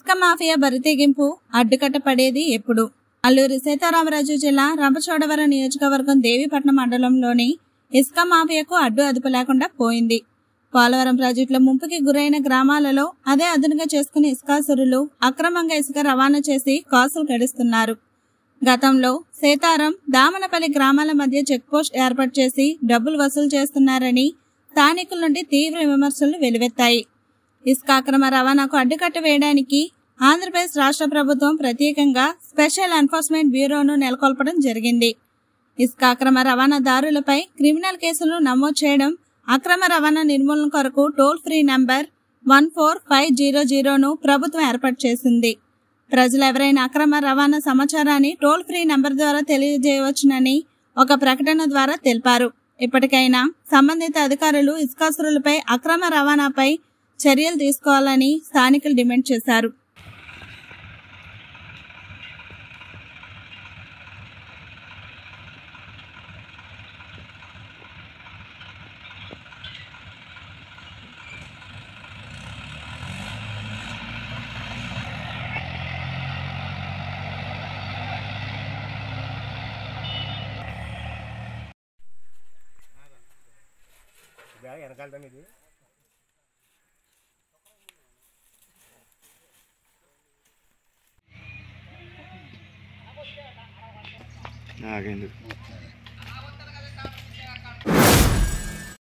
ఇసుక మాఫియా బరితెగింపు అడ్డుకట్ట పడేది ఎప్పుడు అల్లూరి సీతారామరాజు జిల్లా రంపచోడవరం నియోజకవర్గం దేవీపట్నం మండలంలోని ఇసుక మాఫియాకు అడ్డు అదుపు లేకుండా పోయింది పోలవరం ప్రాజెక్టులో ముంపుకి గురైన గ్రామాలలో అదే అదునుగా చేసుకుని ఇసుకాసురులు అక్రమంగా ఇసుక రవాణా చేసి కాసులు గడిస్తున్నారు గతంలో సీతారం దామనపల్లి గ్రామాల మధ్య చెక్పోస్ట్ ఏర్పాటు చేసి డబ్బులు వసూలు చేస్తున్నారని స్థానికుల నుండి తీవ్ర విమర్శలు వెలువెత్తాయి ఇసుక అక్రమ రవాణాకు అడ్డుకట్ట వేయడానికి ఆంధ్రప్రదేశ్ రాష్ట్ర ప్రభుత్వం ప్రత్యేకంగా స్పెషల్ ఎన్ఫోర్స్మెంట్ బ్యూరోను నెలకొల్పడం జరిగింది ఇసుక అక్రమ రవాణాదారులపై క్రిమినల్ కేసులు నమోదు చేయడం అక్రమ రవాణా నిర్మూలన కొరకు toll free number one four five zero జీరోను ప్రభుత్వం ఏర్పాటు చేసింది ప్రజలు ఎవరైనా అక్రమ రవాణా సమాచారాన్ని టోల్ ఫ్రీ నంబర్ ద్వారా తెలియజేయవచ్చునని ఒక ప్రకటన ద్వారా తెలిపారు ఇప్పటికైనా సంబంధిత అధికారులు ఇసుకాసురులపై అక్రమ రవాణాపై చర్యలు తీసుకోవాలని స్థానికులు డిమాండ్ చేశారు బ్యాగ్ వెనకాలదా ఇది నాకెందుకు